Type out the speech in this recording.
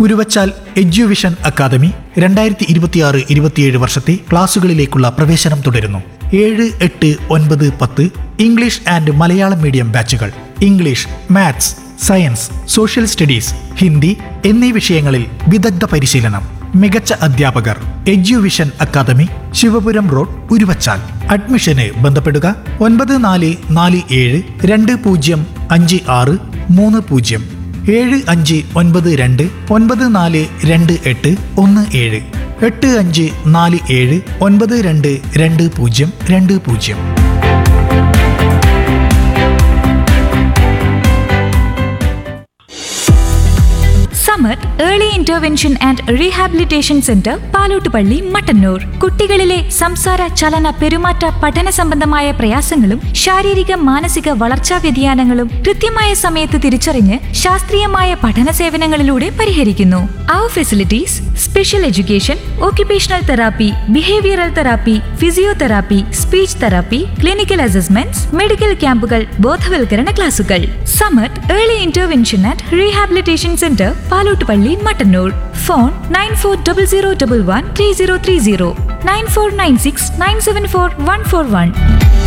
Uruvachal Eduvision academy രണ്ടായിരത്തി ഇരുപത്തിയാറ് ഇരുപത്തിയേഴ് വർഷത്തെ ക്ലാസുകളിലേക്കുള്ള പ്രവേശനം തുടരുന്നു ഏഴ് എട്ട് ഒൻപത് പത്ത് ഇംഗ്ലീഷ് ആൻഡ് മലയാളം മീഡിയം ബാച്ചുകൾ English maths science social studies Hindi എന്നീ വിഷയങ്ങളിൽ വിദഗ്ധ പരിശീലനം മികച്ച അധ്യാപകർ Eduvision academy Sivapuram road Uruvachal അഡ്മിഷന് ബന്ധപ്പെടുക ഒൻപത് നാല് നാല് ഏഴ് രണ്ട് പൂജ്യം അഞ്ച് ആറ് മൂന്ന് പൂജ്യം ഏഴ് അഞ്ച് ഒൻപത് രണ്ട് ഒൻപത് നാല് രണ്ട് എട്ട് ഒന്ന് ഏഴ് എട്ട് അഞ്ച് നാല് ഏഴ് ഒൻപത് രണ്ട് രണ്ട് പൂജ്യം രണ്ട് പൂജ്യം Samarth early intervention and rehabilitation centre Palottupalli Mattannur കുട്ടികളിലെ സംസാര ചലന പെരുമാറ്റ പഠന സംബന്ധമായ പ്രയാസങ്ങളും ശാരീരിക മാനസിക വളർച്ചാ വ്യതിയാനങ്ങളും കൃത്യമായ സമയത്ത് തിരിച്ചറിഞ്ഞ് ശാസ്ത്രീയമായ പഠന സേവനങ്ങളിലൂടെ പരിഹരിക്കുന്നു our facilities special education occupational therapy behavioural therapy physiotherapy speech therapy clinical assessments medical ക്യാമ്പുകൾ ബോധവൽക്കരണ ക്ലാസുകൾ Samarth early intervention and rehabilitation centre Palottupalli Mattannur phone nine four double zero double one three zero three zero nine four nine six nine seven four one four one